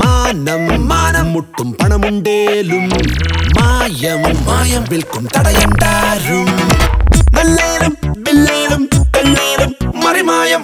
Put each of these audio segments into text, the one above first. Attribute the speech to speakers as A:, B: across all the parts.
A: മാനം മാനം മുട്ടും പണമുണ്ടേലും മായം മായം വിൽക്കും തടയണ്ടാരും നല്ലേലും ബില്ലേലും പെല്ലേലും മറിമായം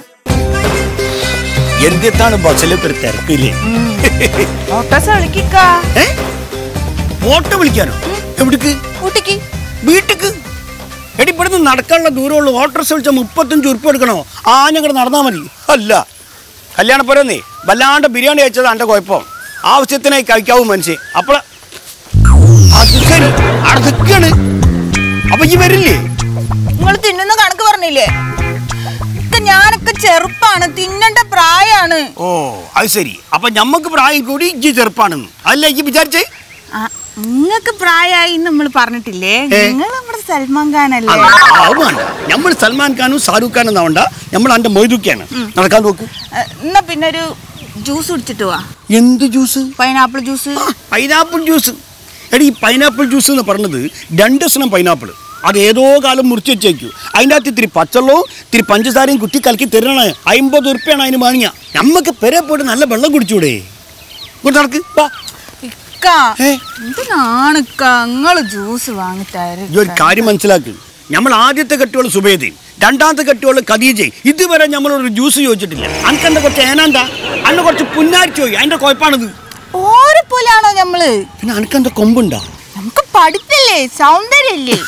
B: എന്താണ് ബസ്സിലൊക്കെ ഒരു തിരക്കില്ലേ
C: ഓട്ടോസ് വിളിക്ക
B: ഏ ഓട്ടോ വിളിക്കാനോ എവിടേക്ക്
C: ഊട്ടിക്ക്
B: വീട്ടിക്ക് എടി ഇവിടുന്ന് നടക്കാനുള്ള ദൂരമുള്ളൂ ഓട്ടോറിക്ഷ വിളിച്ചാൽ മുപ്പത്തഞ്ച് ഉറുപ്പ് എടുക്കണോ ആ ഞങ്ങൾ നടന്നാൽ മതി അല്ല കല്യാണപ്പുരന്നേ വല്ലാണ്ട് ബിരിയാണി കഴിച്ചത് എൻ്റെ കുഴപ്പം ആവശ്യത്തിനായി കഴിക്കാവും മനുഷ്യൻ അപ്പോൾ അത് ശരി അവിടെ നിൽക്കാണ് അപ്പൊ ഈ വരില്ലേ
C: നിങ്ങൾ തിന്നുന്ന കണക്ക് പറഞ്ഞില്ലേ ഇക്ക ഞാനൊക്കെ ചെറുപ്പാണ് തിന്നണ്ട പ്രായാണ്
B: ഓ അത് ശരി അപ്പൊ ഞമ്മക്ക് പ്രായം കൂടി ഇജ്ജി ചെറുപ്പാണെന്ന് അല്ല ഇജ്ജി വിചാരിച്ചേ
C: നിങ്ങക്ക് പ്രായമായി നമ്മൾ പറഞ്ഞിട്ടില്ലേ
B: ഏ.
C: നിങ്ങൾ നമ്മുടെ സൽമാൻ ഖാൻ അല്ലേ
B: വേണ്ട നമ്മൾ സൽമാൻ ഖാനും ഷാരൂഖ് ഖാനും എന്നാവണ്ട നമ്മൾ എൻ്റെ മൊയ്തുക്കാണ് നടക്കാൻ നോക്ക്
C: ഏ, എന്നാ പിന്നെ ഒരു ജ്യൂസ് കുടിച്ചിട്ട് പോവാ
B: എന്ത് juice
C: pineapple juice
B: pineapple juice എടി ഈ പൈനാപ്പിൾ ജ്യൂസ് എന്ന് പറഞ്ഞത് രണ്ട് സ്നം പൈനാപ്പിൾ അത് ഏതോ കാലം മുറിച്ച് വെച്ചേക്കു അതിൻ്റെ അകത്ത് ഇത്തിരി പച്ചവെള്ളവും ഇത്തിരി പഞ്ചസാരയും കുത്തി കലക്കി തരണേ അമ്പത് ഉറുപ്പ്യാണ് അതിന് വാങ്ങിയ നമുക്ക് പെരെ പോയിട്ട് നല്ല വെള്ളം കുടിച്ചൂടെ ഇങ്ങോട്ട് നടക്ക് വാ
C: ഇക്ക
B: ഏ?
C: എന്തിനാണ് ഇക്ക നിങ്ങള് ജ്യൂസ് വാങ്ങിത്തരും
B: ഈ ഒരു കാര്യം മനസ്സിലാക്ക് നമ്മൾ ആദ്യത്തെ കെട്ടുകൾ സുബേദയും രണ്ടാമത്തെ കെട്ടുകൾ ഖദീജയും ഇതുവരെ നമ്മളൊരു ജ്യൂസ് ചോദിച്ചിട്ടില്ല അനക്കെന്താ കുറച്ച് ഏനാന്താ അന്ന് കുറച്ച് പുന്നാരിച്ച് പോയി അതിന്റെ കുഴപ്പമാണിത്
C: ഓരെ പോലാണോ നമ്മള്
B: പിന്നെ അനക്കെന്താ കൊമ്പുണ്ടാ
C: നമുക്ക് പഠിത്തല്ലേ സൗന്ദര്യല്ലേ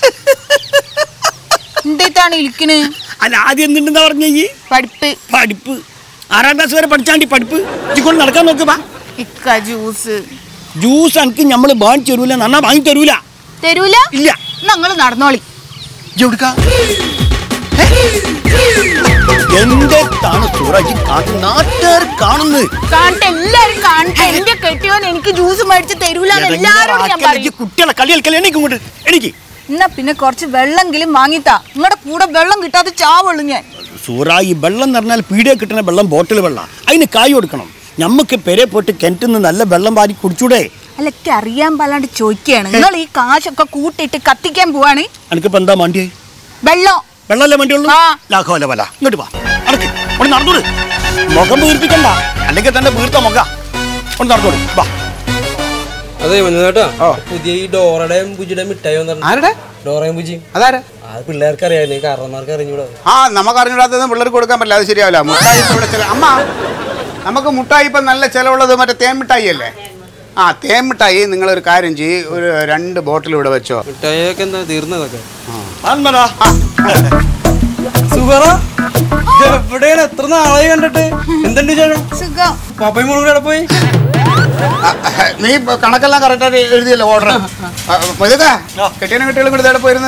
C: എന്തേത്താണ് ഇരിക്കണ്
B: അല്ല ആദ്യം എന്തുണ്ടെന്നാ പറഞ്ഞ ഈ
C: പഠിപ്പ്
B: പഠിപ്പ് ആറാം ക്ലാസ് വരെ പഠിച്ചാണ്ടി പഠിപ്പ് ഇച്ചിക്കൊണ്ട് നടക്കാൻ നോക്ക് വാ
C: ഇക്ക ജ്യൂസ്
B: ജ്യൂസ് എനിക്ക് നമ്മൾ വാങ്ങി തരൂല നന്നാ വാങ്ങി തരൂല
C: തരൂല
B: ഇല്ല
C: ഞങ്ങള് നടന്നോളി
B: എവിടുക്ക എന്റെ താണ് സൂറാജി കാണുന്ന നാട്ടുകാർ കാണുന്നത്
C: കാണട്ടെ എല്ലാരും കാണട്ടെ എന്റെ കെട്ടിയോൻ എനിക്ക് ജ്യൂസ് മേടിച്ച് തരൂല എല്ലാരോടും ഞാൻ പറയും
B: കുട്ടികളെ കളി കളിക്കല എനിക്ക് ഇങ്ങോട്ട് എനിക്ക്
C: എന്നാ പിന്നെ കുറച്ച് വെള്ളമെങ്കിലും വാങ്ങിത്താ നിങ്ങളുടെ കൂടെ വെള്ളം കിട്ടാതെ ചാവുള്ളൂ ഞാൻ
B: സൂറ ഈ വെള്ളം എന്ന് പറഞ്ഞാൽ പീടിയെ കിട്ടുന്ന വെള്ളം ബോട്ടിൽ വെള്ളം അതിന് കായ് കൊടുക്കണം ഞമ്മക്ക് പെരെ പോയിട്ട് കിണറ്റിൽ നിന്ന് നല്ല വെള്ളം വാരി കുടിച്ചൂടെ
C: അല്ല എനിക്ക് അറിയാൻ പാലാണ്ട് ചോദിക്കുകയാണ് നിങ്ങൾ ഈ കാശൊക്കെ കൂട്ടിയിട്ട് കത്തിക്കാൻ പോവാണ്
B: എനിക്കിപ്പോ എന്താ മണ്ടിയായി
C: വെള്ളം
B: വെള്ളമല്ലേ വണ്ടിയുള്ളൂ
C: ആ.
B: ലാഘവല്ല വല ഇങ്ങോട്ട് വാ നടക്ക് ഒന്ന് നടന്നോട് മുഖം വീർപ്പിക്കണ്ട അല്ലെങ്കിൽ തന്നെ വീർത്ത മുഖ ഒന്ന് നടന്നോട് വാ
D: അതെ മഞ്ഞേട്ടാ പുതിയ ഈ ഡോറയുടെയും ബുജിയുടെയും മിഠായി വന്നിട്ടുണ്ട്
E: ആരുടെ
D: ഡോറയും ബുജിയും
E: അതാരാ
D: ആ പിള്ളേർക്ക് അറിയാം കാരണന്മാർക്ക് അറിഞ്ഞൂടാ
E: ആ നമുക്ക് അറിഞ്ഞൂടാത്തത് പിള്ളേർക്ക് കൊടുക്കാൻ പറ്റില്ല അത് ശരിയാവില്ല മുട്ടായി ഇപ്പൊ ഇവിടെ ചില അമ്മ നമുക്ക് മുട്ടായി ഇപ്പം നല്ല ചിലവുള്ളത് മറ്റേ തേൻ മിഠായി അല്ലേ ആ തേൻ മിഠായി നിങ്ങളൊരു കാര്യം ചെയ്യ് ഒരു രണ്ട് ബോട്ടിൽ ഇവിടെ വെച്ചോ
D: മിഠായിയൊക്കെ എന്താ തീർന്നതൊക്കെ
B: ആന്മടാ.
D: സുഖറ എവിടെയാണ് എത്ര നാളായി കണ്ടിട്ട് എന്തുണ്ട് ചേട്ടൻ
C: സുഖം
D: പാപ്പയും മോളും കൂടെ പോയി
E: ആ, നീ ഇപ്പൊ കണക്കെല്ലാം കറക്റ്റായിട്ട് എഴുതിയല്ലോ ഓർഡർ ഇതൊക്കെ കെട്ടിയനും കുട്ടികളും കൂടി ഇതേടെ പോയിരുന്നു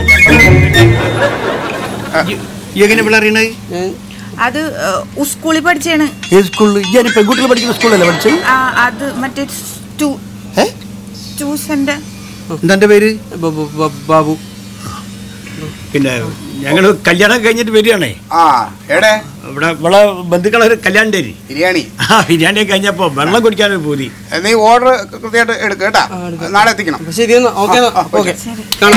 B: ഈ- ഈ എങ്ങനെ പിള്ളേറിയണേ
C: അത് സ്കൂളിൽ പഠിച്ചാണ്
B: ഏത് സ്കൂളിൽ ഞാൻ പെൺകുട്ടികൾ പഠിക്കുന്ന സ്കൂളല്ലേ പഠിച്ചത്
C: അത് മറ്റേ സ്റ്റൂ-
B: ഏ
C: ട്യൂഷന്റെ
B: എന്താ എൻ്റെ പേര്
D: ബ- ബ- ബ- ബാബു
B: പിന്നെ ഞങ്ങൾ കല്യാണം കഴിഞ്ഞിട്ട് വരികയാണേ
E: ആ എവിടെ
B: ഇവിടെ ഇവിടെ ബന്ധുക്കളെ ഒരു കല്യാണം ഉണ്ടായി
E: ബിരിയാണി
B: ആ ബിരിയാണി കഴിഞ്ഞപ്പോൾ വെള്ളം കുടിക്കാനൊരു പൂതി
E: നീ ഓർഡർ കൃത്യമായിട്ട് എടുക്കുക കേട്ടാ നാളെ എത്തിക്കണം
D: അപ്പൊ ശരി എന്നാ ഓക്കെ എന്നാ
E: ആ, ആ,
D: ഓക്കെ കാണാം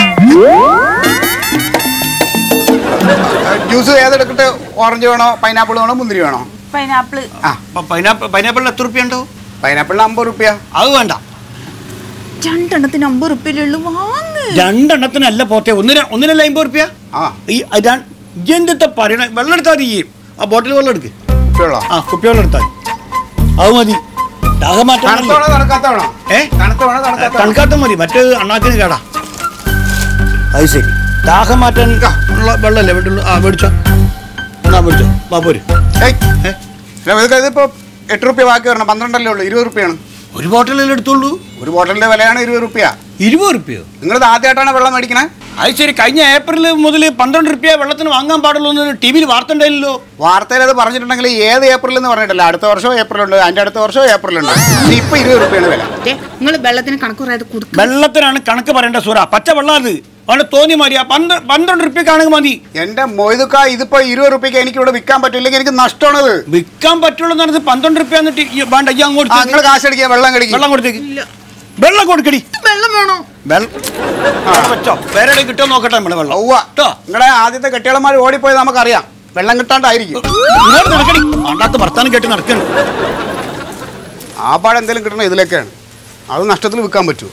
E: ജ്യൂസ് ഏതെടുക്കട്ടെ ഓറഞ്ച് വേണോ പൈനാപ്പിൾ വേണോ മുന്തിരി വേണോ
C: പൈനാപ്പിള്
E: ആ
B: പൈനാപ്പിൾ പൈനാപ്പിളിന് എത്ര റുപ്യ ഉണ്ടോ
E: പൈനാപ്പിളിന് അമ്പത് റുപ്യ
B: അത് വേണ്ട
C: രണ്ടെണ്ണത്തിന് അമ്പത് റുപ്യല്ലുള്ളൂ വാങ്ങ്
B: രണ്ടെണ്ണത്തിനല്ല പോത്തെ ഒന്നിന് ഒന്നിനല്ല അമ്പത് റുപ്യ
E: ആ
B: ഈ എന്തിത്തെ പറയണ വെള്ളം എടുത്താൽ മതി ഈ ആ ബോട്ടിൽ വെള്ളം എടുക്ക്
E: കുപ്പിയുള്ളോ
B: ആ കുപ്പി വെള്ളം എടുത്താൽ മതി അത് മതി ദാഹം മാറ്റാൻ
E: തണുത്തോണോ തണുക്കാത്തോണോ
B: ഏ
E: തണുത്തോണോ തണുക്കാത്തോ
B: തണുക്കാത്ത മതി മറ്റേത് അണ്ണാക്കിന് കേടാ അത് ശരി ദാഹം മാറ്റാൻ ഉള്ള വെള്ളമല്ലേ വേണ്ടുള്ളൂ ആ മേടിച്ചോ എന്നാ മേടിച്ചോ വാ പോര്
E: ഏയ് ഇല്ല, ഇതൊക്കെ ഇതിപ്പോ എട്ട് റുപ്യ ബാക്കി വരണം പന്ത്രണ്ടല്ലേ ഉള്ളൂ ഇരുപത് റുപ്യാണ്
B: ഒരു ബോട്ടിലല്ലേ എടുത്തുള്ളൂ
E: ഒരു ബോട്ടലിന്റെ വിലയാണ് ഇരുപത് റുപ്യ
B: ഇരുപത് റുപ്യോ
E: നിങ്ങളിത് ആദ്യമായിട്ടാണ് വെള്ളം മേടിക്കണേ
B: അത് ശരി കഴിഞ്ഞ ഏപ്രിൽ മുതൽ പന്ത്രണ്ട് റുപ്യ വെള്ളത്തിന് വാങ്ങാൻ പാടുള്ളൂ എന്ന് ടി വിയിൽ വാർത്ത ഉണ്ടായില്ലല്ലോ
E: വാർത്തയിൽ അത് പറഞ്ഞിട്ടുണ്ടെങ്കിൽ ഏത് ഏപ്രിൽ എന്ന് പറഞ്ഞിട്ടില്ല അടുത്ത വർഷം ഏപ്രിൽ ഉണ്ട് അതിന്റെ അടുത്ത വർഷം ഏപ്രിൽ ഉണ്ട് ഇപ്പൊ ഇരുപത് റുപ്യാണ് വില
C: നിങ്ങൾ വെള്ളത്തിന് കണക്ക് പറയാതെ കൊടുക്കും
B: വെള്ളത്തിനാണ് കണക്ക് പറയേണ്ട സൂറ പച്ച വെള്ളം അത് അവിടെ തോന്നി മാറിയാ പന്ത്ര പന്ത്രണ്ട് റുപ്യക്കാണെങ്കിൽ മതി
E: എന്റെ മൊയ്തുക്ക ഇതിപ്പോ ഇരുപത് റുപ്യക്ക് എനിക്ക് ഇവിടെ വിൽക്കാൻ പറ്റില്ലെങ്കിൽ എനിക്ക് നഷ്ടമാണത്
B: വിൽക്കാൻ പറ്റുള്ളൂ എന്ന് പറഞ്ഞത് പന്ത്രണ്ട് റുപ്യ എന്നിട്ട് ഈ വേണ്ട ഈ അങ്ങോട്ട്
E: ആ നിങ്ങൾ കാശ് അടിക്കുക വെള്ളം കടിക്കുക
B: വെള്ളം കൊടുത്തേക്ക് വെള്ളം കൊടുക്കടി
C: വെള്ളം വേണോ
B: വെള്ളം വെച്ചോ വേറെ എവിടെ കിട്ടുമോ നോക്കട്ടെ നമ്മുടെ വെള്ളം
E: ഔവ്വ
B: കേട്ടോ
E: നിങ്ങളുടെ ആദ്യത്തെ കെട്ടികളന്മാർ ഓടിപ്പോയത് നമുക്കറിയാം വെള്ളം കിട്ടാണ്ടായിരിക്കും
B: ഇങ്ങോട്ട് നടക്കടി അണ്ടാത്ത വർത്താനം കേട്ട് നടക്കണം
E: ആ പാട് എന്തെങ്കിലും കിട്ടണം ഇതിലൊക്കെയാണ് അത് നഷ്ടത്തിൽ വിൽക്കാൻ പറ്റുമോ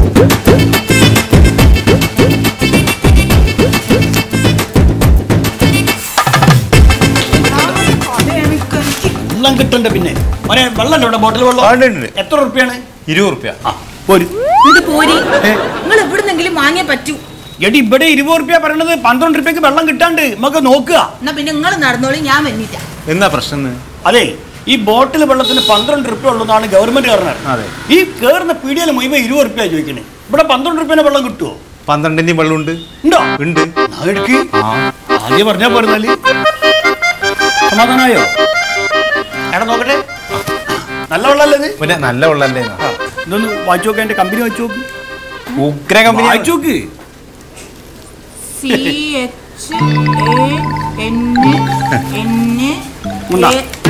B: വെള്ളം കിട്ടണ്ട പിന്നെ മോനെ വെള്ളം ഇവിടെ ബോട്ടിൽ വെള്ളം
F: ഉണ്ട്, ഉണ്ട്.
B: എത്ര റുപ്യാണ്
F: ഇരുപത് റുപ്യ
B: ആ പോര്
C: ഇത് പോരി നിങ്ങൾ എവിടുന്നെങ്കിലും വാങ്ങിയേ പറ്റൂ
B: എടി ഇവിടെ ഇരുപത് റുപ്യ പറയണത് പന്ത്രണ്ട് റുപ്യക്ക് വെള്ളം കിട്ടാണ്ട് നമുക്ക് നോക്കുക
C: എന്നാ പിന്നെ നിങ്ങൾ നടന്നോളി ഞാൻ വന്നില്ല
F: എന്താ പ്രശ്നം എന്ന്?
B: അതെ ഈ ബോട്ടിൽ വെള്ളത്തിന് പന്ത്രണ്ട് റുപ്യ ഉള്ളതാണ് ഗവൺമെന്റ് പറഞ്ഞത്
F: അതെ.
B: ഈ കേറുന്ന പീടിയയിൽ മുഴുവൻ ഇരുപത് റുപ്യ ചോദിക്കണേ ഇവിടെ പന്ത്രണ്ട് റുപ്യന്റെ വെള്ളം കിട്ടുമോ
F: പന്ത്രണ്ടിന്റെയും വെള്ളമുണ്ട്
B: ഉണ്ടോ
F: ഉണ്ട്
B: എന്നാ എടുക്ക്
F: ആ
B: ആദ്യം പറഞ്ഞാ പോരുന്നാല് സമാധാനായോ എടാ നോക്കട്ടെ നല്ല വെള്ളമല്ലേ ഇത്
F: പിന്നെ നല്ല വെള്ളല്ലേ
B: ആ, ഇതൊന്ന് വായിച്ചു നോക്ക് എന്റെ കമ്പനി വായിച്ചു നോക്ക്
F: ഉഗ്ര കമ്പനി
B: വായിച്ചു നോക്ക്
C: C H A N N
B: ഉണ്ടോ?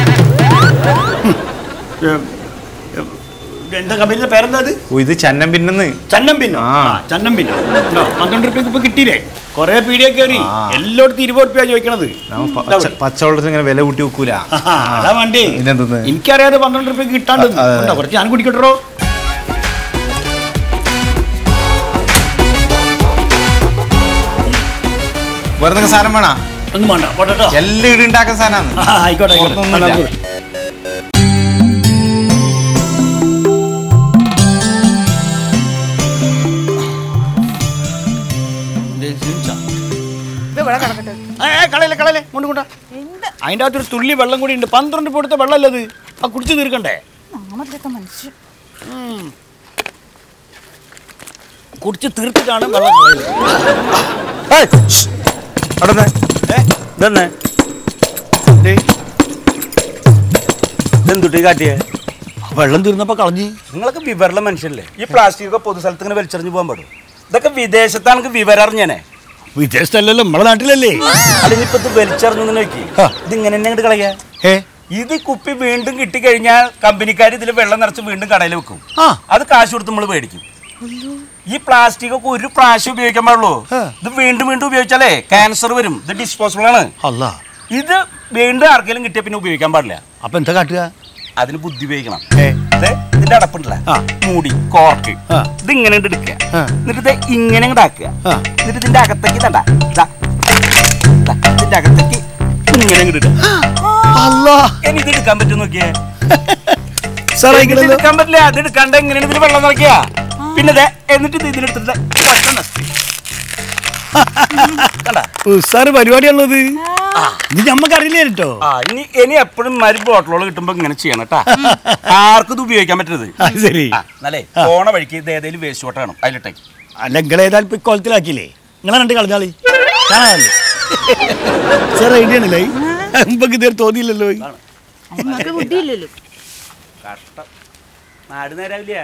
B: ഏ, ഏ, എന്താ കമ്പനിയുടെ പേരെന്താ അത്
F: ഓ ഇത് ചന്നം പിന്നെന്ന്
B: ചന്നം പിന്നോ
F: ആ.
B: ആ, ചന്നം പിന്നോ ഉണ്ടോ? പന്ത്രണ്ട് റുപ്യക്ക് ഇപ്പൊ കിട്ടിയില്ലേ കൊറേ പീടിയ കയറി
F: ആ.
B: എല്ലായിടത്തും ഇരുപത് റുപ്യ ചോദിക്കണത്
F: നമ്മ
B: ഇതാ
F: പച്ച-
B: ഇവിടെ.
F: പച്ചവെള്ളത്തിന് ഇങ്ങനെ വില കൂട്ടി വെക്കൂല
B: ആഹാ, അതാ വേണ്ടേ
F: ഇതെന്തെന്ന്?
B: എനിക്കറിയാതെ പന്ത്രണ്ട് റുപ്യക്ക് കിട്ടാണ്ട്
F: അ- അതെ.
B: ഉണ്ടോ? കുറച്ച് ഞാൻ കുടിക്കട്ടോ
F: വേറെ എന്തെങ്കിലും സാധനം വേണോ
B: ഒന്നും വേണ്ട പോട്ടോ
F: എല്ലാം ഇവിടെ ഉണ്ടാക്കുന്ന സാധനമാണ്
B: ആയിക്കോട്ടെ ആയിക്കോട്ടെ
F: പുറത്തൊന്നുമില്ല.
B: ആ, നമുക്ക്
C: ഇത് ഇവിടെ കിടക്കട്ടെ
B: ഏ, ഏ, കളയല്ലേ കളയല്ലേ കൊണ്ട് കൊണ്ടാ
C: എന്താ
B: അതിൻ്റെ അകത്തൊരു തുള്ളി വെള്ളം കൂടി ഉണ്ട് പന്ത്രണ്ട് കൊടുത്ത വെള്ളമല്ലത് ആ കുടിച്ച് തീർക്കണ്ടേ
C: നാമത്തിലൊക്കെ മനുഷ്യൻ
B: കുടിച്ച് തീർത്തിട്ടാണ് വെള്ളം കളയുന്നത്
G: ഇതെന്നെ ഇതെന്തുട്ടി കാട്ടിയേ
B: വെള്ളം തീർന്നപ്പോ കളഞ്ഞ്
G: നിങ്ങളൊക്കെ വിവരമുള്ള മനുഷ്യല്ലേ ഈ പ്ലാസ്റ്റിക് ഒക്കെ പൊതു സ്ഥലത്ത് ഇങ്ങനെ വലിച്ചെറിഞ്ഞു പോകാൻ പാടും ഇതൊക്കെ വിദേശത്താണെങ്കിൽ വിവരം അറിഞ്ഞേനെ
B: വിദേശത്തല്ലല്ലോ നമ്മളെ നാട്ടിലല്ലേ
G: അല്ലെങ്കിൽ ഇപ്പൊ ഇത് വലിച്ചെറിഞ്ഞു നോക്കി ഇത് ഇങ്ങനെ തന്നെ അങ്ങോട്ട് കളയാ
B: ഏ
G: ഇത് ഈ കുപ്പി വീണ്ടും കിട്ടിക്കഴിഞ്ഞാൽ കമ്പനിക്കാർ ഇതിൽ വെള്ളം നിറച്ച് വീണ്ടും കടയിൽ വെക്കും
B: ആ.
G: അത് കാശ് കൊടുത്ത് നമ്മൾ മേടിക്കും ഈ പ്ലാസ്റ്റിക് ഒക്കെ ഒരു പ്രാവശ്യം ഉപയോഗിക്കാൻ പാടുള്ളൂ ഇത് വീണ്ടും വീണ്ടും ഉപയോഗിച്ചാലേ ക്യാൻസർ വരും ഇത് ഡിസ്പോസിബിൾ ആണ്
B: അല്ല
G: ഇത് വീണ്ടും ആർക്കെങ്കിലും കിട്ടിയ പിന്നെ ഉപയോഗിക്കാൻ പാടില്ല
B: അപ്പൊ എന്താ കാട്ടുക
G: അതിന് ബുദ്ധി ഉപയോഗിക്കണം
B: ഏ
G: ഇത് ഇതിന്റെ അടപ്പുണ്ടല്ല
B: ആ.
G: മൂടി കോർക്ക്
B: ആ.
G: ഇത് ഇങ്ങനെ അങ്ങട് എടുക്കുക
B: ആ.
G: എന്നിട്ട് ഇത് ഇങ്ങനെ അങ്ങട് ആക്കുക
B: ആ.
G: എന്നിട്ട് ഇതിന്റെ അകത്തേക്ക് തണ്ട ഇതാ ഇതാ, ഇതിന്റെ അകത്തേക്ക് ഇങ്ങനെ അങ്ങട് ഇടുക
B: അല്ല
G: ഇനി ഇത് എടുക്കാൻ പറ്റും നോക്കിയേ
B: സാറേ
G: ഇത് എടുക്കാൻ പറ്റില്ല അത് എടുക്കാണ്ട് എങ്ങനെയാണ് ഇതിൽ വെള്ളം നിറയ്ക്കുക പിന്നെ ദേ, എന്നിട്ട് ഇത് ഇതിലെടുത്തിട്ട് ഒറ്റ നസ്തി. കണ്ടാ?
B: സാറ് പരിപാടിയാണത് ഇത് ഞമ്മക്കറിയില്ല കേട്ടോ
G: ആ ഇനി ഇനി എപ്പോഴും മരു ബോട്ടിലുകൾ കിട്ടുമ്പോ ഇങ്ങനെ ചെയ്യണം കേട്ടാ ആർക്കും ഇത് ഉപയോഗിക്കാൻ പറ്റരുത്
B: അത് ശരി
G: ആ, എന്നാലേ പോണ വഴിക്ക് ഇത് ഏതെങ്കിലും വേസ്റ്റ് വാട്ടർ വേണം അതിലിട്ടേക്ക്
B: അല്ല നിങ്ങൾ ഏതായാലും ഇപ്പൊ കൊളത്തിലാക്കിയില്ലേ നിങ്ങളെ രണ്ട് കളഞ്ഞാളി കാണാനല്ലേ സാർ ഐഡിയ ആണല്ലേ മുമ്പൊക്കെ ഇതുവരെ തോന്നിയില്ലല്ലോ
C: നമുക്ക് ബുദ്ധിയില്ലല്ലോ
G: കഷ്ടം നാട് നേരാവില്ല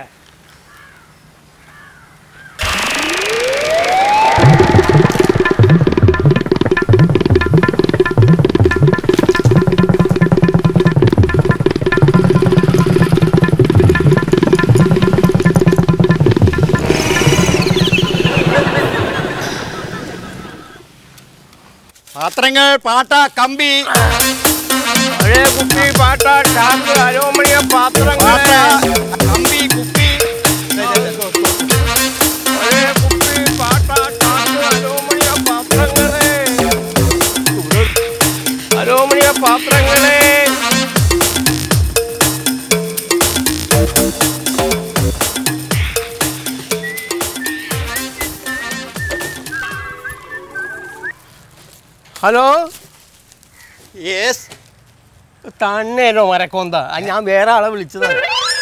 B: പാത്രങ്ങൾ പാട്ട കമ്പി
D: പഴയ കുപ്പി പാട്ട ടാങ്ക് അരോമണിയ പാത്രങ്ങൾ
B: കമ്പി കുപ്പി
D: പഴയ കുപ്പി പാട്ട ടാങ്ക് അരോമണിയ പാത്രങ്ങളെ അരോമണിയ പാത്രങ്ങളെ ഹലോ
B: യെസ്
D: തന്നേനോ മരക്കൊന്ത ആ, ഞാൻ വേറെ ആളെ വിളിച്ചതാണ്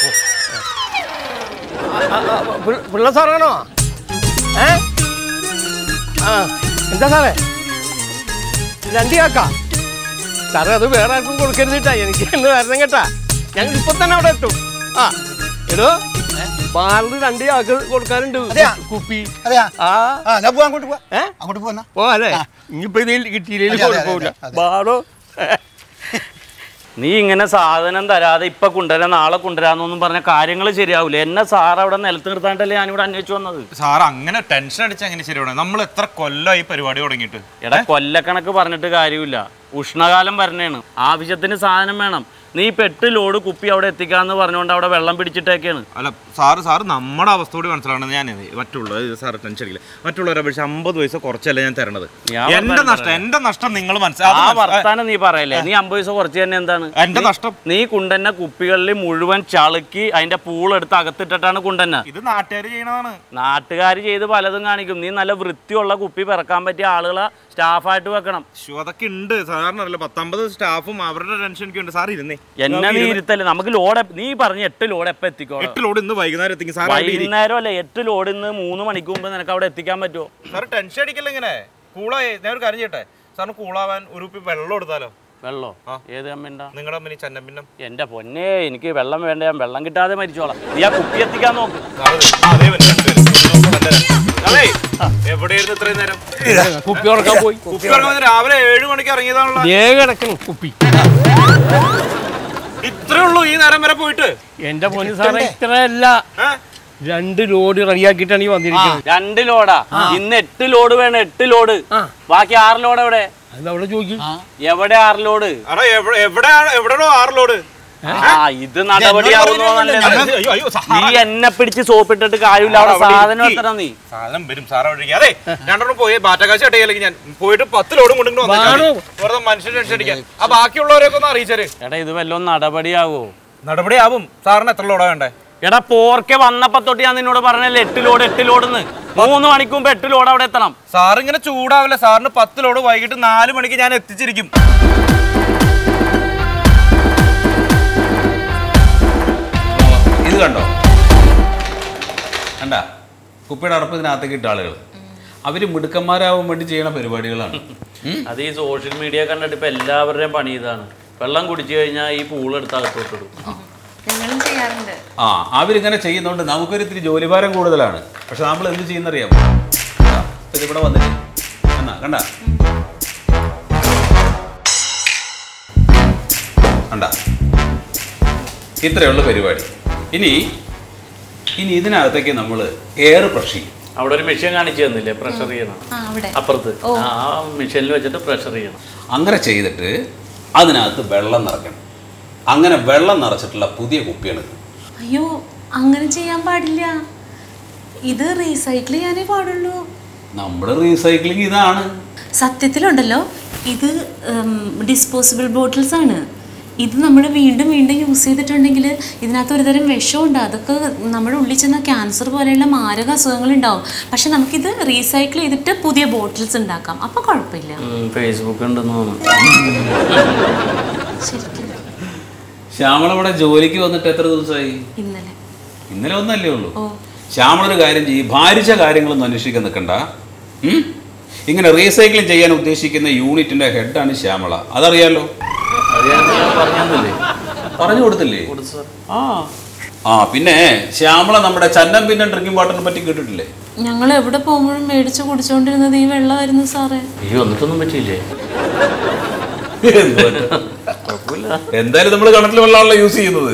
D: ആ, ആ, ആ, പിള്ള- പിള്ള സാറാണോ ഏ ആ എന്താ സാറേ രണ്ടി കാക്ക സാറേ അത് വേറെ ആർക്കും കൊടുക്കരുത് കേട്ടാ എനിക്ക് എന്ന് വരണം കേട്ടാ ഞങ്ങൾ ഇപ്പൊ തന്നെ അവിടെ എത്തും ആ എടോ ബാറിൽ രണ്ട് ചാക്ക് കൊടുക്കാറുണ്ട്
E: അതെയാ?
D: കുപ്പി
E: അതെയാ
D: ആ
E: ആ ഞാൻ പോവാ അങ്ങോട്ട് പോവാ
D: ഏ
E: അങ്ങോട്ട് പോവാ
D: ഓ അതെ ഇനിയിപ്പോ ഇതിൽ കിട്ടിയില്ലെങ്കിൽ
E: അതെ, അതെ,
D: കുഴപ്പമില്ല
E: അതെ, അതെ.
D: ബാറോ
G: നീ ഇങ്ങനെ സാധനം തരാതെ ഇപ്പൊ കൊണ്ടുവരാം നാളെ കൊണ്ടുവരാന്നൊന്നും പറഞ്ഞ കാര്യങ്ങൾ ശരിയാവൂല എന്നെ സാർ അവിടെ നിലത്ത് നിർത്താണ്ടല്ലേ ഞാനിവിടെ അന്വേഷിച്ചു വന്നത്
F: സാർ അങ്ങനെ ടെൻഷൻ അടിച്ച് അങ്ങനെ ശരിയാണ് നമ്മൾ എത്ര കൊല്ലമായി പരിപാടി തുടങ്ങിയിട്ട്
G: എടാ കൊല്ലക്കണക്ക് പറഞ്ഞിട്ട് കാര്യമില്ല ഉഷ്ണകാലം വരണേണ് ആവശ്യത്തിന് സാധനം വേണം നീ ഇപ്പൊ എട്ട് ലോഡ് കുപ്പി അവിടെ എത്തിക്കാന്ന് പറഞ്ഞുകൊണ്ട് അവിടെ വെള്ളം പിടിച്ചിട്ടേക്കാണ്
F: അല്ല സാറ് സാറ് നമ്മുടെ അവസ്ഥ കൂടി മനസ്സിലാവണം ഞാൻ മറ്റുള്ള സാറ് ടെൻഷൻ അടിക്കില്ല മറ്റുള്ളവരെ അപേക്ഷിച്ച് അമ്പത് പൈസ കുറച്ചല്ലേ ഞാൻ തരണത്
G: ഞാൻ
F: എന്റെ
G: വർത്താനം
F: നഷ്ടം എന്റെ നഷ്ടം നിങ്ങൾ
G: ആ
F: മനസ്സിലാവും
G: വർത്താനം നീ പറയല്ലേ നീ അമ്പത് പൈസ കുറച്ച് തന്നെ എന്താണ്
F: എന്റെ നഷ്ടം
G: നീ കുണ്ടന്ന കുപ്പികളിൽ മുഴുവൻ ചളുക്കി അതിന്റെ പൂളെടുത്ത് അകത്തിട്ടിട്ടാണ് കുണ്ടന്ന
F: ഇത് നാട്ടുകാർ ചെയ്യണതാണ്
G: നാട്ടുകാർ ചെയ്ത് പലതും കാണിക്കും നീ നല്ല വൃത്തിയുള്ള കുപ്പി പിറക്കാൻ പറ്റിയ ആളുകളെ സ്റ്റാഫായിട്ട് വെക്കണം
F: ശ്ശോ, അതൊക്കെ ഉണ്ട് സാറിന് അറിയില്ല പത്തൊമ്പത് സ്റ്റാഫും അവരുടെ ടെൻഷൻ ഒക്കെ ഉണ്ട് സാർ ഇരുന്നേ
G: എന്നെ നീ ഇരുത്തല്ലേ നമുക്ക് ലോഡ് നീ പറഞ്ഞ എട്ട് ലോഡ് എപ്പോ എത്തിക്കോളാം
F: എട്ട് ലോഡ് ഇന്ന് വൈകുന്നേരം എത്തിക്കും സാർ അവിടെ ഇരി.
G: വൈകുന്നേരം അല്ലേ എട്ട് ലോഡ് ഇന്ന് മൂന്ന് മണിക്ക് മുമ്പ് നിനക്ക് അവിടെ എത്തിക്കാൻ പറ്റുമോ
F: സാർ ടെൻഷൻ അടിക്കല്ല ഇങ്ങനെ കൂളായി ഞാൻ ഒരു കാര്യം ചെയ്യട്ടെ സാറിന് കൂളാവാൻ ഒരു കുപ്പി വെള്ളം എടുത്താലോ
G: വെള്ളോ
F: ആ.
G: ഏത് കമ്മിണ്ടാ
F: നിങ്ങളുടെ അമ്മ ചന്നമ്പിന്നം
G: എന്റെ പൊന്നെ എനിക്ക് വെള്ളം വേണ്ട ഞാൻ വെള്ളം കിട്ടാതെ മരിച്ചോളാം നീ ആ കുപ്പി എത്തിക്കാൻ നോക്ക്
F: എവിടെയായിരുന്നു ഇത്രയും നേരം
D: കുപ്പി ഉറക്കാൻ പോയി
F: കുപ്പി ഇറങ്ങുന്നത് രാവിലെ ഏഴ് മണിക്ക് ഇറങ്ങിയതാണല്ലോ
D: ദേ കിടക്കണം കുപ്പി
F: ഇത്രേ ഉള്ളൂ ഈ നേരം വരെ പോയിട്ട്
D: എന്റെ പൊന്നു സാറേ ഇത്രയല്ല
F: ഏ?
D: രണ്ട് ലോഡ് റെഡിയാക്കിയിട്ടാണ് ഈ വന്നിരിക്കുന്നത്
G: രണ്ട് ലോഡാ ഇന്ന് എട്ട് ലോഡ് വേണം എട്ട് ലോഡ്
D: ആ.
G: ബാക്കി ആറ് ലോഡ് എവിടെ
D: അത് അവിടെ ചോദിക്കും
G: എവിടെ ആറ് ലോഡ്
F: എടാ എവിടെ എവിടെയാണ് എവിടെയാണോ ആറ് ലോഡ്
G: ആ ഇത് നടപടിയാവുന്നതല്ലേ
F: അയ്യോ അയ്യോ
G: നീ എന്നെ പിടിച്ച് സോപ്പിട്ടിട്ട് കാര്യമില്ല അവിടെ
F: അവിടെ
G: സാധനം
F: ഇരിക്ക്.
G: എത്തണം നീ
F: സാധനം വരും സാറ ഒഴിക്കുക അതെ രണ്ടെണ്ണം പോയി ബാറ്റക്കാശ് ഇട്ടയില്ലെങ്കിൽ ഞാൻ പോയിട്ട് പത്ത് ലോഡും കൊണ്ടിട്ട്
D: വാണു.
F: വെറുതെ മനുഷ്യൻ ടെൻഷൻ അടിക്കാൻ ആ ബാക്കിയുള്ളവരെയൊക്കെ ഒന്ന് അറിയിച്ചാല്
G: എടാ ഇത് വല്ലതും നടപടിയാവോ
F: നടപടിയാവും സാറിന് എത്ര ലോഡാ വേണ്ടേ
G: എടാ പോർക്കെ വന്നപ്പോ തൊട്ട് ഞാൻ നിന്നോട് പറഞ്ഞല്ലേ എട്ട് ലോഡ് എട്ട് ലോഡെന്ന് മൂന്ന് മണിക്ക് മുമ്പ് എട്ട് ലോഡ് അവിടെ എത്തണം
F: സാർ ഇങ്ങനെ ചൂടാവില്ല സാറിന് പത്ത് ലോഡ് വൈകിട്ട് നാല് മണിക്ക് ഞാൻ എത്തിച്ചിരിക്കും
H: ഇത് കണ്ടോ കണ്ട കുപ്പിയുടെ അടപ്പ് ഇതിനകത്തേക്ക് ഇട്ട ആളുകൾ അവർ മിടുക്കന്മാരാവാൻ വേണ്ടി ചെയ്യണ പരിപാടികളാണ് ഉം?
G: അത് ഈ സോഷ്യൽ മീഡിയ കണ്ടിട്ട് ഇപ്പൊ എല്ലാവരുടെയും പണി ഇതാണ് വെള്ളം കുടിച്ചു കഴിഞ്ഞാൽ ഈ പൂളെടുത്ത് അകത്തോട്ടിടും
I: ഞങ്ങളും ചെയ്യാറുണ്ട്
H: ആ അവരിങ്ങനെ ചെയ്യുന്നതുകൊണ്ട് നമുക്കൊരു ഇത്തിരി ജോലിഭാരം കൂടുതലാണ് പക്ഷെ നമ്മൾ എന്ത് ചെയ്യുന്നറിയാമോ കണ്ടാ? ഇത് ഇവിടെ വന്നിട്ട് എന്നാ കണ്ട കണ്ട ഇത്രയുള്ള പരിപാടി ഇനി ഇനി ഇതിനകത്തേക്ക് നമ്മൾ എയർ പ്രഷ് ചെയ്യും
G: അവിടെ ഒരു മെഷീൻ കാണിച്ചു തന്നില്ലേ പ്രഷർ ചെയ്യണം
I: ആ അവിടെ
G: അപ്പുറത്ത് ആ മെഷീനിൽ വെച്ചിട്ട് പ്രഷർ ചെയ്യണം
H: അങ്ങനെ ചെയ്തിട്ട് അതിനകത്ത് വെള്ളം നിറയ്ക്കണം അങ്ങനെ വെള്ളം നിറച്ചിട്ടുള്ള പുതിയ കുപ്പിയാണിത്
I: അയ്യോ അങ്ങനെ ചെയ്യാൻ പാടില്ല ഇത് റീസൈക്കിൾ ചെയ്യാനേ പാടുള്ളൂ
H: നമ്മുടെ റീസൈക്ലിംഗ് ഇതാണ്
I: സത്യത്തിലുണ്ടല്ലോ ഇത് ഡിസ്പോസിബിൾ ബോട്ടിൽസ് ആണ് ഇത് നമ്മൾ വീണ്ടും വീണ്ടും യൂസ് ചെയ്തിട്ടുണ്ടെങ്കിൽ ഇതിനകത്ത് ഒരുതരം വിഷമുണ്ട് അതൊക്കെ നമ്മുടെ ഉള്ളിൽ ചെന്ന ക്യാൻസർ പോലെയുള്ള മാരക അസുഖങ്ങൾ ഉണ്ടാവും പക്ഷെ നമുക്കിത് റീസൈക്കിൾ ചെയ്തിട്ട് പുതിയ ബോട്ടിൽസ് ഉണ്ടാക്കാം അപ്പോൾ കുഴപ്പമില്ല
G: ഫേസ്ബുക്ക് ഉണ്ടെന്ന് തോന്നുന്നു
I: ശരിക്കും
H: ശ്യാമള ഇവിടെ ജോലിക്ക് വന്നിട്ട് എത്ര ദിവസമായി
I: ഇന്നലെ
H: ഇന്നലെ ഒന്നല്ലേ ഉള്ളൂ
I: ഓ
H: ശ്യാമളൊരു കാര്യം ചെയ്യും ഭാരിച്ച കാര്യങ്ങളൊന്നും അന്വേഷിക്കാൻ നിൽക്കണ്ട ഉം? ഇങ്ങനെ റീസൈക്ലിംഗ് ചെയ്യാൻ ഉദ്ദേശിക്കുന്ന യൂണിറ്റിന്റെ ഹെഡാണ് ശ്യാമള അതറിയാലോ
G: അത് ഞാൻ പറഞ്ഞു തന്നില്ലേ
H: പറഞ്ഞു കൊടുത്തില്ലേ ആ ആ പിന്നെ ശ്യാമള നമ്മുടെ ചന്നം പിന്നെ ഡ്രിങ്കിങ് വാട്ടറിനെ പറ്റി കേട്ടിട്ടില്ലേ
I: ഞങ്ങൾ എവിടെ പോകുമ്പോഴും മേടിച്ച് കുടിച്ചുകൊണ്ടിരുന്നത് ഈ വെള്ളമായിരുന്നു സാറേ
G: ഈ വന്നിട്ടൊന്നും പറ്റിയില്ലേ
H: എന്ത് പറ്റും? എന്തായാലും നമ്മൾ കിണറ്റിലെ വെള്ളമാണല്ലോ യൂസ് ചെയ്യുന്നത്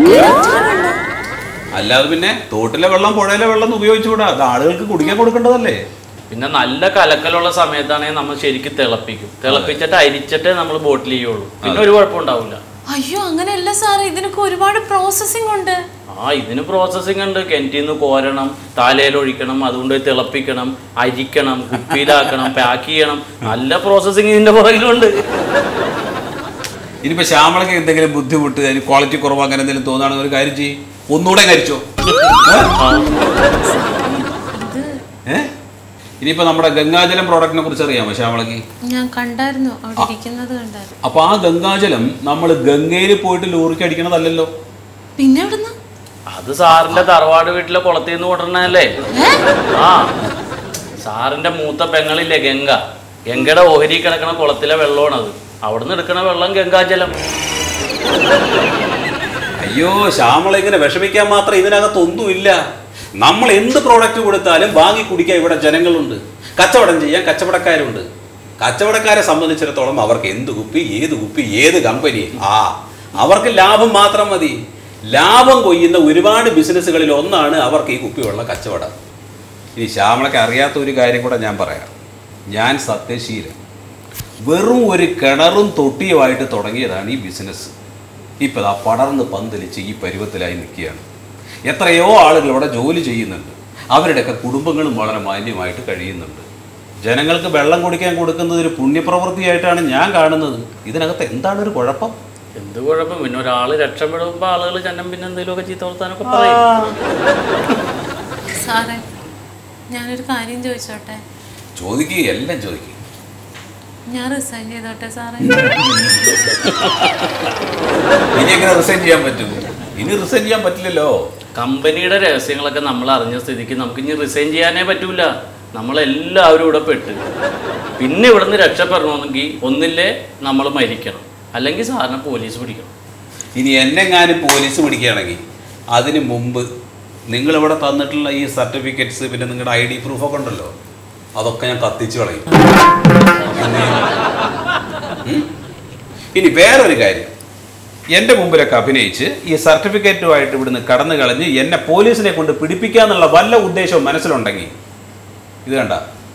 H: അല്ലാതെ പിന്നെ തോട്ടിലെ വെള്ളം പുഴയിലെ വെള്ളം ഒന്നും ഉപയോഗിച്ചുകൂടാ അത് ആളുകൾക്ക് കുടിക്കാൻ കൊടുക്കേണ്ടതല്ലേ
G: പിന്നെ നല്ല കലക്കലുള്ള സമയത്താണെങ്കിൽ നമ്മൾ ശരിക്കും തിളപ്പിക്കും തിളപ്പിച്ചിട്ട് അരിച്ചിട്ടേ നമ്മൾ ബോട്ടിൽ ചെയ്യുള്ളൂ പിന്നെ ഒരു കുഴപ്പമുണ്ടാവില്ല
I: അയ്യോ അങ്ങനെയല്ല സാറേ ഇതിനൊക്കെ ഒരുപാട് പ്രോസസ്സിംഗ് ഉണ്ട്
G: ആ ഇതിന് പ്രോസസ്സിംഗ് ഉണ്ട് കിണറ്റിൽ നിന്ന് കോരണം താലയിൽ ഒഴിക്കണം അതുകൊണ്ട് തിളപ്പിക്കണം അരിക്കണം കുപ്പിയിലാക്കണം പാക്ക് ചെയ്യണം നല്ല പ്രോസസ്സിംഗ് ഇതിന്റെ പുറകിലുണ്ട്
H: ഇനിയിപ്പോ ശ്യാമളക്ക് എന്തെങ്കിലും ബുദ്ധിമുട്ട് അതിന് ക്വാളിറ്റി കുറവ് അങ്ങനെ എന്തെങ്കിലും തോന്നുകയാണെങ്കിൽ ഒരു കാര്യം ചെയ്യും ഒന്നുകൂടെ കരിച്ചോ
I: ഇത്
H: ഏ ഇനിയിപ്പോ നമ്മുടെ ഗംഗാജലം പ്രോഡക്റ്റിനെ കുറിച്ച് അറിയാമോ ശ്യാമളക്ക്
I: ഞാൻ കണ്ടായിരുന്നു അവിടെ ഇരിക്കുന്നത് കണ്ടായിരുന്നു
H: അപ്പൊ ആ ഗംഗാജലം നമ്മൾ ഗംഗയിൽ പോയിട്ട് ലോറിക്ക് അടിക്കണതല്ലല്ലോ
I: പിന്നെ എവിടുന്ന്
G: അത് സാറിന്റെ തറവാട് വീട്ടിലെ കുളത്തിൽ നിന്ന് കൊണ്ടുവരണല്ലേ ആ സാറിന്റെ മൂത്ത പെങ്ങളില്ലേ ഗംഗ ഗംഗയുടെ ഓഹരി കിടക്കണ കുളത്തിലെ വെള്ളമാണത് അവിടുന്ന് എടുക്കണ വെള്ളം ഗംഗാജലം
H: അയ്യോ ശ്യാമള ഇങ്ങനെ വിഷമിക്കാൻ മാത്രം ഇതിനകത്തൊന്നുമില്ല നമ്മൾ എന്ത് പ്രോഡക്റ്റ് കൊടുത്താലും വാങ്ങി കുടിക്കാൻ ഇവിടെ ജനങ്ങളുണ്ട് കച്ചവടം ചെയ്യാൻ കച്ചവടക്കാരുണ്ട് കച്ചവടക്കാരെ സംബന്ധിച്ചിടത്തോളം അവർക്ക് എന്ത് കുപ്പി ഏത് കുപ്പി ഏത് കമ്പനി ആ അവർക്ക് ലാഭം മാത്രം മതി ലാഭം കൊയ്യുന്ന ഒരുപാട് ബിസിനസ്സുകളിൽ ഒന്നാണ് അവർക്ക് ഈ കുപ്പിയുള്ള കച്ചവടം ഇനി ശ്യാമളയ്ക്ക് അറിയാത്ത ഒരു കാര്യം കൂടെ ഞാൻ പറയാം ഞാൻ സത്യശീലൻ വെറും ഒരു കിണറും തൊട്ടിയുമായിട്ട് തുടങ്ങിയതാണ് ഈ ബിസിനസ് ഇപ്പം ആ പടർന്ന് പന്തലിച്ച് ഈ പരുവത്തിലായി നിൽക്കുകയാണ് എത്രയോ ആളുകൾ ഇവിടെ ജോലി ചെയ്യുന്നുണ്ട് അവരുടെയൊക്കെ കുടുംബങ്ങളും വളരെ മാന്യമായിട്ട് കഴിയുന്നുണ്ട് ജനങ്ങൾക്ക് വെള്ളം കുടിക്കാൻ കൊടുക്കുന്നത് ഒരു പുണ്യപ്രവൃത്തിയായിട്ടാണ് ഞാൻ കാണുന്നത് ഇതിനകത്ത് എന്താണ് ഒരു കുഴപ്പം
G: എന്ത് കുഴപ്പം പിന്നെ ഒരാൾ രക്ഷപ്പെടുമ്പോ ആളുകൾ ചന്നം പിന്നെ എന്തെങ്കിലുമൊക്കെ ചീത്ത വർത്താനൊക്കെ പറയും
I: സാറേ ഞാനൊരു കാര്യം ചോദിച്ചോട്ടെ
H: ചോദിക്കുക എല്ലാം ചോദിക്കുക
I: ഞാൻ റിസൈൻ ചെയ്തോട്ടെ സാറേ
H: ഇനി എങ്ങനെ റിസൈൻ ചെയ്യാൻ പറ്റും ഇനി റിസൈൻ ചെയ്യാൻ പറ്റില്ലല്ലോ
G: കമ്പനിയുടെ രഹസ്യങ്ങളൊക്കെ നമ്മൾ അറിഞ്ഞ സ്ഥിതിക്ക് നമുക്ക് ഇനി റിസൈൻ ചെയ്യാനേ പറ്റൂല നമ്മളെല്ലാവരും ഇവിടെ പെട്ട് പിന്നെ ഇവിടുന്ന് രക്ഷപ്പെടണമെങ്കിൽ ഒന്നില്ലേ നമ്മൾ മരിക്കണം അല്ലെങ്കിൽ സാറിനെ പോലീസ് പിടിക്കണം
H: ഇനി എന്നെങ്ങാനും പോലീസ് പിടിക്കുകയാണെങ്കിൽ അതിന് മുമ്പ് നിങ്ങളിവിടെ തന്നിട്ടുള്ള ഈ സർട്ടിഫിക്കറ്റ്സ് പിന്നെ നിങ്ങളുടെ ഐ ഡി പ്രൂഫൊക്കെ ഉണ്ടല്ലോ അതൊക്കെ ഞാൻ കത്തിച്ചു കളയും എന്ത് ചെയ്യും? ഉം? ഇനി വേറൊരു കാര്യം എൻ്റെ മുമ്പിലൊക്കെ അഭിനയിച്ച് ഈ സർട്ടിഫിക്കറ്റുമായിട്ട് ഇവിടുന്ന് കടന്നു കളഞ്ഞ് എന്നെ പോലീസിനെ കൊണ്ട് പിടിപ്പിക്കാന്നുള്ള വല്ല ഉദ്ദേശവും മനസ്സിലുണ്ടെങ്കിൽ ഇത് കണ്ട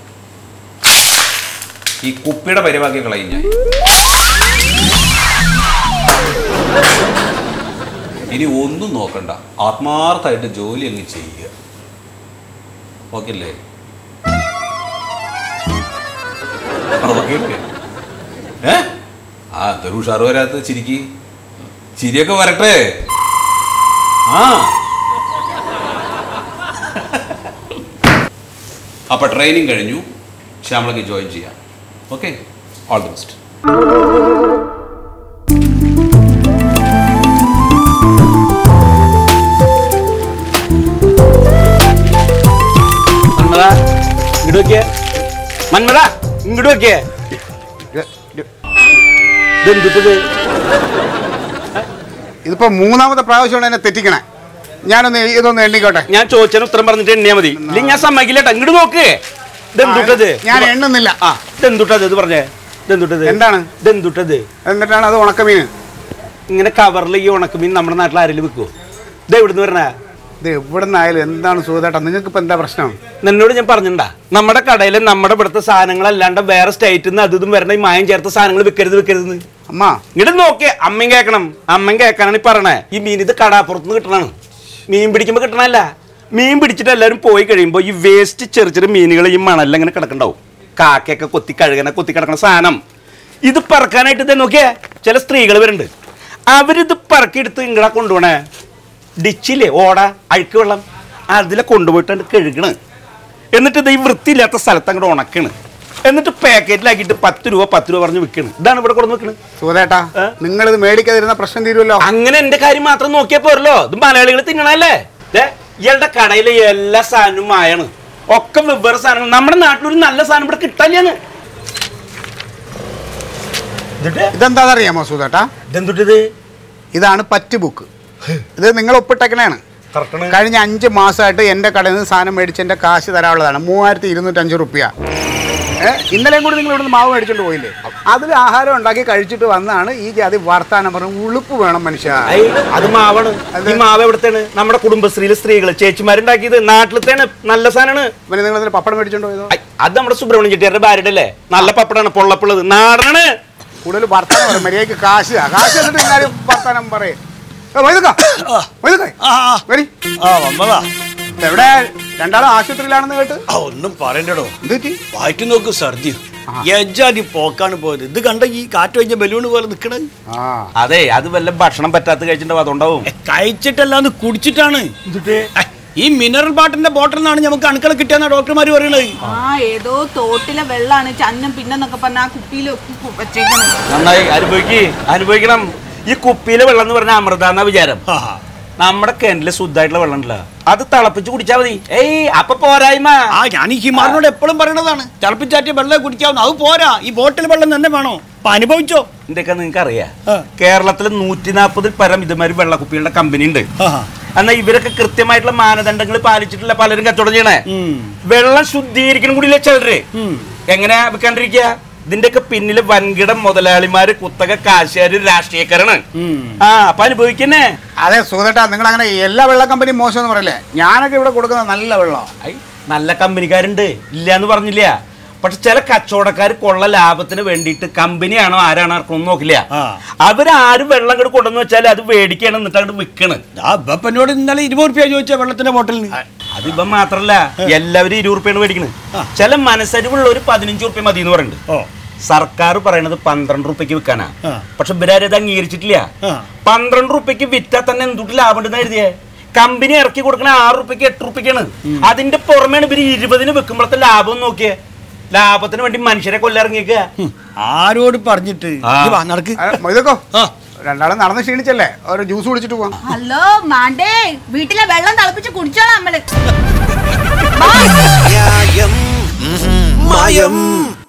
H: ഈ കുപ്പിയുടെ പരിവാക്കി കളയും ഞാൻ ഇനി ഒന്നും നോക്കണ്ട ആത്മാർത്ഥമായിട്ട് ജോലി അങ്ങ് ചെയ്യുക ഓക്കെ അല്ലേ ഓക്കെ അല്ലേ ഏ ആ എന്തൊരു ഉഷാറ് വരാത്ത ചിരിക്ക് ചിരിയൊക്കെ വരട്ടെ ആ അപ്പൊ ട്രെയിനിങ് കഴിഞ്ഞു ശ്യാമളക്ക് ജോയിൻ ചെയ്യാം okay all the best
B: Manmatha ഇങ്ങോട്ട് നോക്കിയേ മന്മത ഇങ്ങോട്ട് നോക്കിയേ ഇതെന്തിട്ടത്
E: ഇതിപ്പോ മൂന്നാമത്തെ പ്രാവശ്യമാണ് എന്നെ തെറ്റിക്കണേ ഞാനൊന്ന് ഇതൊന്ന് എണ്ണിക്കോട്ടെ
B: ഞാൻ ചോദിച്ചതിന് ഉത്തരം പറഞ്ഞിട്ട് എണ്ണിയാ മതി ഇല്ലെങ്കിൽ ഞാൻ സമ്മതിക്കില്ലട്ടാ ഇങ്ങോട്ട് നോക്ക് ഇതെന്തുട്ടത്
E: ഞാൻ എണ്ണുന്നില്ല
B: ആ ഇതെന്തുട്ടത് ഇത് പറഞ്ഞേ ഇതെന്തുട്ടത്
E: എന്താണ്?
B: ഇതെന്തുട്ടത്
E: എന്നിട്ടാണ് അത് ഉണക്കമീൻ
B: ഇങ്ങനെ കവറിൽ ഈ ഉണക്കമീൻ നമ്മുടെ നാട്ടിൽ ആരെങ്കിലും വിൽക്കുവോ ഇത് എവിടുന്ന് വരണേ
E: ഇത് എവിടെ നിന്നായാലും എന്താണ് സുഖേട്ടാ നിങ്ങൾക്ക് ഇപ്പൊ എന്താ പ്രശ്നം
B: നിന്നോട് ഞാൻ പറഞ്ഞിട്ടുണ്ടാ നമ്മുടെ കടയിൽ നമ്മുടെ ഇവിടുത്തെ സാധനങ്ങളല്ലാണ്ട് വേറെ സ്റ്റേറ്റിൽ നിന്ന് അതും വരണ ഈ മായം ചേർത്ത സാധനങ്ങൾ വിൽക്കരുത് വിൽക്കരുത്
E: അമ്മ
B: ഇങ്ങോട്ട് നോക്കിയേ അമ്മയും കേൾക്കണം അമ്മയും കേൾക്കാനാണ് ഈ പറയണേ ഈ മീൻ ഇത് കടാപ്പുറത്ത് നിന്ന് കിട്ടണാണ് മീൻ പിടിക്കുമ്പോൾ കിട്ടണല്ല മീൻ പിടിച്ചിട്ട് എല്ലാവരും പോയി കഴിയുമ്പോൾ ഈ വേസ്റ്റ് ചെറിയ ചെറിയ മീനുകൾ ഈ മണലിൽ ഇങ്ങനെ കിടക്കണ്ടാവും കാക്കയൊക്കെ കൊത്തി കഴുകണ കൊത്തി കിടക്കണ സാധനം ഇത് പറക്കാനായിട്ട് ഇത് നോക്കിയേ ചില സ്ത്രീകൾ വരുന്നുണ്ട് അവരിത് പറക്കിയെടുത്ത് ഇങ്ങടെ കൊണ്ടുപോണേ ഡിച്ചില്ലേ ഓട അഴുക്ക് വെള്ളം അതിലെ കൊണ്ടുപോയിട്ടാണ് കഴുകണ് എന്നിട്ട് ഇത് ഈ വൃത്തിയില്ലാത്ത സ്ഥലത്ത് അങ്ങോട്ട് ഉണക്കണ് എന്നിട്ട് പാക്കറ്റിലാക്കിയിട്ട് പത്ത് രൂപ പത്ത് രൂപ പറഞ്ഞ് വിൽക്കണ് ഇതാണ് ഇവിടെ കൊണ്ടു വെക്കണ്
E: സുഖേട്ടാ
B: ഏ?
E: നിങ്ങൾ ഇത് മേടിക്കാതിരുന്ന പ്രശ്നം തീരുമല്ലോ
B: അങ്ങനെ എന്റെ കാര്യം മാത്രം നോക്കിയാ പോരല്ലോ ഇത് മലയാളികൾ തിന്നണല്ലേ ദേ, ഇയാളുടെ കടയിലെ എല്ലാ സാധനവും മായാണ് ഒക്കെ വെവ്വേറെ സാധനങ്ങൾ നമ്മുടെ നാട്ടിലൊരു നല്ല സാധനം ഇവിടെ കിട്ടാനില്ലാന്ന് ഇതിട്ട്
E: ഇതെന്താണെന്നറിയാമോ സുഖേട്ടാ
B: ഇതെന്തുട്ടിത്
E: ഇതാണ് പറ്റ് ബുക്ക് ഇത് നിങ്ങൾ ഒപ്പിട്ടേക്കണേണ്
B: കറക്റ്റാണ്
E: കഴിഞ്ഞ അഞ്ച് മാസമായിട്ട് എൻ്റെ കടയിൽ നിന്ന് സാധനം മേടിച്ച് എൻ്റെ കാശ് തരാനുള്ളതാണ് മൂവായിരത്തി ഇരുന്നൂറ്റഞ്ച് റുപ്യ ഏഹ് ഇന്നലെയും കൂടി നിങ്ങൾ ഇവിടുന്ന് മാവ് മേടിച്ചോണ്ട് പോയില്ലേ അതിൽ ആഹാരം ഉണ്ടാക്കി കഴിച്ചിട്ട് വന്നാണ് ഈ ജാതി വർത്താനം പറഞ്ഞ് ഉളുപ്പ് വേണം മനുഷ്യ
B: ഐ, അത് മാവാണ് ഈ മാവ് എവിടത്തെയാണ് നമ്മുടെ കുടുംബശ്രീയിലെ സ്ത്രീകള് ചേച്ചിമാരുണ്ടാക്കിയത് നാട്ടിലത്തെയാണ് നല്ല സാധനമാണ്
E: പിന്നെ നിങ്ങൾ ഇതിൽ പപ്പടം മേടിച്ചോണ്ട് പോയതോ
B: ഐ, അത് നമ്മുടെ സുബ്രഹ്മണ്യ ചെട്ടിയാരുടെ ഭാര്യയുടെ അല്ലേ നല്ല പപ്പടാണ് പൊള്ളപ്പുള്ളത് നാടനാണ്
E: കൂടുതൽ വർത്താനം പറയും മര്യാദയ്ക്ക് കാശ് താ. കാശ് എന്നിട്ട് എല്ലാവരും വർത്താനം പറയും വരി
B: ആ വന്നതാ
E: എവിടെ രണ്ടാളും ആശുപത്രിയിലാണെന്ന് കേട്ട്
B: ആ ഒന്നും പറയണ്ടടോ
E: എന്ത് പറ്റി
B: വായിച്ചു നോക്ക് സർജി എജാതി പോക്കാണ് പോയത് ഇത് കണ്ട ഈ കാറ്റ് കഴിഞ്ഞ ബലൂണ് പോലെ നിക്കണത്
E: ആ
B: അതെ അത് വല്ല ഭക്ഷണം പറ്റാത്ത കഴിച്ചിട്ടുണ്ടാവും അതുണ്ടാവും കഴിച്ചിട്ടല്ലാന്ന് കുടിച്ചിട്ടാണ് ഏ, ഈ മിനറൽ വാട്ടറിന്റെ ബോട്ടിൽ നിന്നാണ് നമുക്ക് അണുക്കളെ കിട്ടിയെന്ന ഡോക്ടർമാർ പറയണത്
C: ആ ഏതോ തോട്ടിലെ വെള്ളാണ് ചന്നം പിന്നെന്നൊക്കെ പറഞ്ഞ ആ കുപ്പിയിൽ വെച്ചേക്കണം
B: നന്നായി അനുഭവിക്ക് അനുഭവിക്കണം ഈ കുപ്പിയിലെ വെള്ളം എന്ന് പറഞ്ഞ അമൃത എന്ന വിചാരം നമ്മുടെ കിണറ്റില് ശുദ്ധമായിട്ടുള്ള വെള്ളം ഉണ്ടല്ലോ അത് തിളപ്പിച്ച് കുടിച്ചാൽ മതി ഏയ് അപ്പൊ പോരായ്മ ആ ഞാൻ ഈ ഹിമാറിനോട് എപ്പോഴും പറയണതാണ് തിളപ്പിച്ചാറ്റിയ വെള്ളം കുടിക്കാവുന്ന അത് പോരാ ഈ ബോട്ടിൽ വെള്ളം തന്നെ വേണോ അപ്പൊ അനുഭവിച്ചോ എന്തൊക്കെ നിങ്ങൾക്ക് അറിയാം കേരളത്തിൽ നൂറ്റി നാൽപ്പതിൽ പരം ഇതുമാതിരി വെള്ളക്കുപ്പികളുടെ കമ്പനി ഉണ്ട് എന്നാൽ ഇവരൊക്കെ കൃത്യമായിട്ടുള്ള മാനദണ്ഡങ്ങൾ പാലിച്ചിട്ടില്ല പലരും കച്ചവടം ചെയ്യണേ വെള്ളം ശുദ്ധീകരിക്കണം കൂടിയില്ല ചിലര് എങ്ങനെയാ വിൽക്കാണ്ടിരിക്കുക ഇതിന്റെയൊക്കെ പിന്നില് വൻകിട മുതലാളിമാര് കുത്തക കാശുകാര് രാഷ്ട്രീയക്കാരാണ് ആ അപ്പൊ അനുഭവിക്കുന്നേ
E: അതെ സുഖേട്ടാ നിങ്ങൾ അങ്ങനെ എല്ലാ വെള്ള കമ്പനി മോശം എന്ന് പറയല്ലേ ഞാനൊക്കെ ഇവിടെ കൊടുക്കുന്ന നല്ല വെള്ളം
B: ഐ, നല്ല കമ്പനിക്കാരുണ്ട് ഇല്ല എന്ന് പറഞ്ഞില്ല
F: പക്ഷെ ചില കച്ചവടക്കാർ കൊള്ള ലാഭത്തിന് വേണ്ടിയിട്ട് കമ്പനിയാണോ ആരാണോ ആർക്കൊന്നും നോക്കില്ല
B: ആ.
F: അവരാരും വെള്ളം കൂടെ കൊണ്ടെന്ന് വെച്ചാൽ അത് മേടിക്കാണ് എന്നിട്ട് അങ്ങോട്ട് വിൽക്കണ്
B: ആ ഇപ്പൊ എന്നോട് ഇന്നലെ ഇരുപത് റുപ്യ ചോദിച്ച വെള്ളത്തിന്റെ ബോട്ടലിന്
F: അതിപ്പം മാത്രല്ല എല്ലാവരും ഇരുപത് റുപ്യാണ് മേടിക്കണത് ചില മനസ്സരിവുള്ള ഒരു പതിനഞ്ച് റുപ്യ മതി എന്ന് പറയുന്നുണ്ട്
B: ഓ
F: സർക്കാർ പറയണത് പന്ത്രണ്ട് റുപ്യക്ക് വിൽക്കാനാ
B: ആ.
F: പക്ഷെ ഇവരാരും അത് അംഗീകരിച്ചിട്ടില്ല
B: ആ.
F: പന്ത്രണ്ട് റുപ്യക്ക് വിറ്റാൽ തന്നെ എന്തുട്ട് ലാഭം ഉണ്ടെന്ന് എഴുതിയേ കമ്പനി ഇറക്കി കൊടുക്കണ ആറ് റുപ്യക്ക് എട്ട് റുപ്യക്കാണ് അതിന്റെ പുറമേണ് ഇവര് ഇരുപതിന് വെക്കുമ്പോഴത്തെ ലാഭം നോക്കിയേ ലാഭത്തിന് വേണ്ടി മനുഷ്യരെ കൊല്ലിറങ്ങിയേക്കുക
B: ആരോട് പറഞ്ഞിട്ട്
F: ആ.
B: ഇയ്യ് വാ, നടക്ക്
E: ആ, മൊയ്തക്കോ
B: ആ.
E: രണ്ടാളും നടന്ന് ക്ഷീണിച്ചല്ലേ ഒരു ജ്യൂസ് കുടിച്ചിട്ട് പോവാം
C: ഹലോ മാണ്ടേ വീട്ടിലെ വെള്ളം തിളപ്പിച്ച് കുടിച്ചോളാം നമ്മള്
A: ന്യായം മായം